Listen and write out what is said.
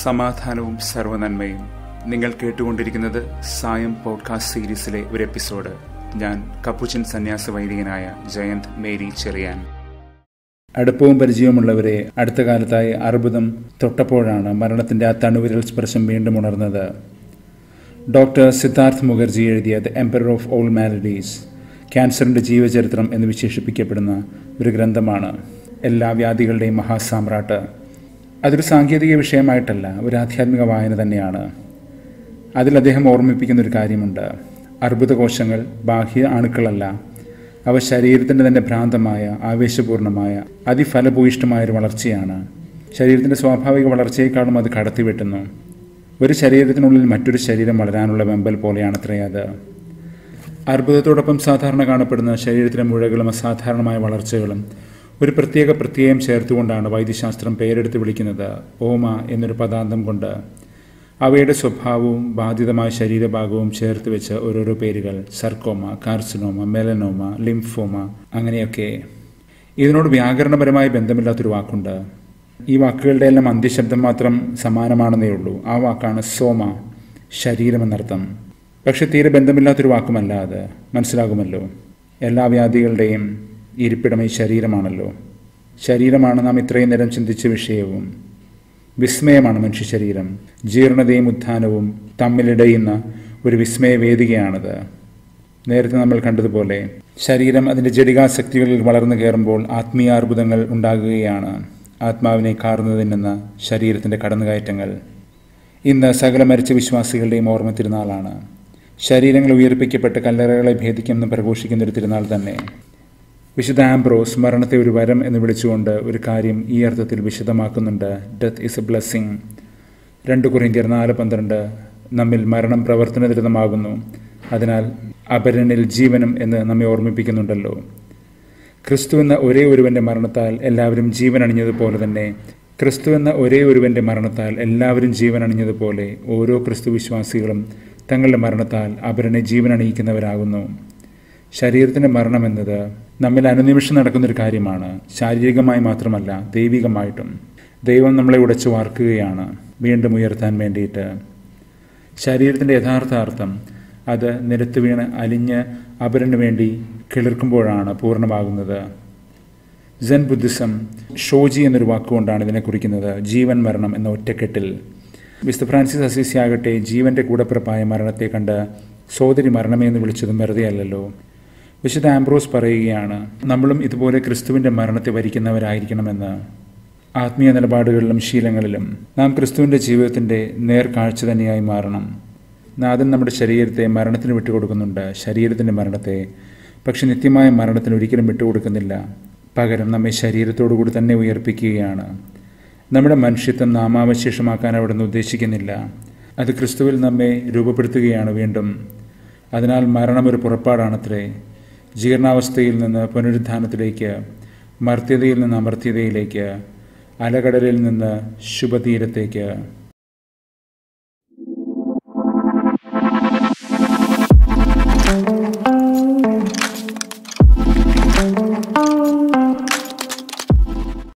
സമാധാനവും സർവനന്മയും നിങ്ങൾ കേട്ടുകൊണ്ടിരിക്കുന്നത് സായം പോഡ്കാസ്റ്റ് സീരീസിലെ ഒരു എപ്പിസോഡ് ഞാൻ കപ്പുച്ചൻ സന്യാസ വൈദികനായ ജയന്ത് മേരി ചെറിയാൻ അടുപ്പവും പരിചയവുമുള്ളവരെ അടുത്ത കാലത്തായി അർബുദം തൊട്ടപ്പോഴാണ് മരണത്തിന്റെ ആ തണുവിരൽ സ്പർശം വീണ്ടും ഉണർന്നത് ഡോക്ടർ സിദ്ധാർത്ഥ് മുഖർജി എഴുതിയ the emperor of all maladies ക്യാൻസറിന്റെ ജീവചരിത്രം എന്ന് വിശേഷിപ്പിക്കപ്പെടുന്ന ഒരു ഗ്രന്ഥമാണ് എല്ലാ വ്യാധികളുടെയും മഹാസാമ്രാട്ട് അതൊരു സാങ്കേതിക വിഷയമായിട്ടല്ല ഒരു ആധ്യാത്മിക വായന തന്നെയാണ് അതിൽ അദ്ദേഹം ഓർമ്മിപ്പിക്കുന്ന ഒരു കാര്യമുണ്ട് അർബുദകോശങ്ങൾ ബാഹ്യ അണുക്കളല്ല അവ ശരീരത്തിൻ്റെ തന്നെ ഭ്രാന്തമായ ആവേശപൂർണമായ അതിഫലഭൂയിഷ്ടമായ ഒരു വളർച്ചയാണ് ശരീരത്തിൻ്റെ സ്വാഭാവിക വളർച്ചയെക്കാളും അത് കടത്തിവെട്ടുന്നു ഒരു ശരീരത്തിനുള്ളിൽ മറ്റൊരു ശരീരം വളരാനുള്ള വെമ്പൽ പോലെയാണത്രേ അത് അർബുദത്തോടൊപ്പം സാധാരണ കാണപ്പെടുന്ന ശരീരത്തിലെ മുഴകളും അസാധാരണമായ വളർച്ചകളും ഒരു പ്രത്യേക പ്രത്യയം ചേർത്തുകൊണ്ടാണ് വൈദ്യശാസ്ത്രം പേരെടുത്ത് വിളിക്കുന്നത് ഓമ എന്നൊരു പദാന്തം കൊണ്ട് അവയുടെ സ്വഭാവവും ബാധിതമായ ശരീരഭാഗവും ചേർത്ത് വെച്ച് ഓരോരോ പേരുകൾ സർക്കോമ കാർസിനോമ മെലനോമ ലിംഫോമ അങ്ങനെയൊക്കെ ഇതിനോട് വ്യാകരണപരമായി ബന്ധമില്ലാത്തൊരു വാക്കുണ്ട് ഈ വാക്കുകളുടെ എല്ലാം അന്ത്യശബ്ദം മാത്രം സമാനമാണെന്നേ ഉള്ളൂ ആ വാക്കാണ് സോമ ശരീരമെന്നർത്ഥം പക്ഷെ തീരെ ബന്ധമില്ലാത്തൊരു വാക്കുമല്ല അത് മനസ്സിലാകുമല്ലോ എല്ലാ വ്യാധികളുടെയും ഇരിപ്പിടം ഈ ശരീരമാണല്ലോ ശരീരമാണ് നാം ഇത്രയും നേരം ചിന്തിച്ച വിഷയവും വിസ്മയമാണ് മനുഷ്യ ശരീരം ജീർണതയും ഉത്ഥാനവും തമ്മിലിടയുന്ന ഒരു വിസ്മയ വേദികയാണത് നേരത്തെ നമ്മൾ കണ്ടതുപോലെ ശരീരം അതിൻ്റെ ജടികാശക്തികളിൽ വളർന്നു കയറുമ്പോൾ ആത്മീയാർബുദങ്ങൾ ഉണ്ടാകുകയാണ് ആത്മാവിനെ കാർന്നു ശരീരത്തിൻ്റെ കടന്നുകയറ്റങ്ങൾ ഇന്ന് സകല മരിച്ച വിശ്വാസികളുടെയും ഓർമ്മ തിരുനാളാണ് ശരീരങ്ങൾ ഉയർപ്പിക്കപ്പെട്ട് കല്ലറകളെ ഭേദിക്കുമെന്ന് പ്രഘോഷിക്കുന്ന ഒരു തിരുനാൾ തന്നെ വിശുദ്ധ ആംബ്രോസ് മരണത്തെ ഒരു വരം എന്ന് വിളിച്ചുകൊണ്ട് ഒരു കാര്യം ഈ അർത്ഥത്തിൽ വിശദമാക്കുന്നുണ്ട് ഡെത്ത് ഇസ് എ ബ്ലെസ്സിങ് രണ്ട് കുറിന്തിയർ നാല് പന്ത്രണ്ട് നമ്മിൽ മരണം പ്രവർത്തനരഹിതമാകുന്നു അതിനാൽ അപരനിൽ ജീവനും എന്ന് നമ്മെ ഓർമ്മിപ്പിക്കുന്നുണ്ടല്ലോ ക്രിസ്തു എന്ന ഒരേ ഒരുവന്റെ മരണത്താൽ എല്ലാവരും ജീവൻ അണിഞ്ഞതുപോലെ തന്നെ ക്രിസ്തു എന്ന ഒരേ ഒരുവന്റെ മരണത്താൽ എല്ലാവരും ജീവൻ അണിഞ്ഞതുപോലെ ഓരോ ക്രിസ്തു വിശ്വാസികളും തങ്ങളുടെ മരണത്താൽ അപരനെ ജീവൻ അണിയിക്കുന്നവരാകുന്നു ശരീരത്തിൻ്റെ മരണം എന്നത് നമ്മിൽ അനുനിമിഷം നടക്കുന്നൊരു കാര്യമാണ് ശാരീരികമായി മാത്രമല്ല ദൈവികമായിട്ടും ദൈവം നമ്മളെ ഉടച്ചു വാർക്കുകയാണ് വീണ്ടും ഉയർത്താൻ വേണ്ടിയിട്ട് ശരീരത്തിൻ്റെ യഥാർത്ഥ അർത്ഥം അത് നിരത്ത് വീണ് അലിഞ്ഞ് അപരന് വേണ്ടി കിളിർക്കുമ്പോഴാണ് പൂർണ്ണമാകുന്നത് ജൻ ബുദ്ധിസം ഷോജി എന്നൊരു വാക്കുകൊണ്ടാണ് ഇതിനെ കുറിക്കുന്നത് ജീവൻ മരണം എന്ന ഒറ്റക്കെട്ടിൽ വിസ്തു ഫ്രാൻസിസ് അസീസി ആകട്ടെ ജീവന്റെ കൂടപ്പിറപ്പായ മരണത്തെ കണ്ട് സോദരി മരണമേ എന്ന് വിളിച്ചതും വെറുതെ അല്ലല്ലോ വിശുദ്ധ ആംബ്രോസ് പറയുകയാണ് നമ്മളും ഇതുപോലെ ക്രിസ്തുവിൻ്റെ മരണത്തെ വരിക്കുന്നവരായിരിക്കണമെന്ന് ആത്മീയ നിലപാടുകളിലും ശീലങ്ങളിലും നാം ക്രിസ്തുവിൻ്റെ ജീവിതത്തിൻ്റെ നേർക്കാഴ്ച തന്നെയായി മാറണം നാഥൻ നമ്മുടെ ശരീരത്തെ മരണത്തിന് വിട്ടുകൊടുക്കുന്നുണ്ട് ശരീരത്തിൻ്റെ മരണത്തെ പക്ഷെ നിത്യമായ മരണത്തിന് ഒരിക്കലും വിട്ടുകൊടുക്കുന്നില്ല പകരം നമ്മെ ശരീരത്തോടുകൂടി തന്നെ ഉയർപ്പിക്കുകയാണ് നമ്മുടെ മനുഷ്യത്വം നാമാവശേഷമാക്കാൻ അവിടുന്ന് ഉദ്ദേശിക്കുന്നില്ല അത് ക്രിസ്തുവിൽ നമ്മെ രൂപപ്പെടുത്തുകയാണ് വീണ്ടും അതിനാൽ മരണം ഒരു പുറപ്പാടാണത്രേ ജീർണാവസ്ഥയിൽ നിന്ന് പുനരുദ്ധാനത്തിലേക്ക് മർത്യതയിൽ നിന്ന് അമർത്യതയിലേക്ക് അലകടലിൽ നിന്ന് ശുഭതീരത്തേക്ക്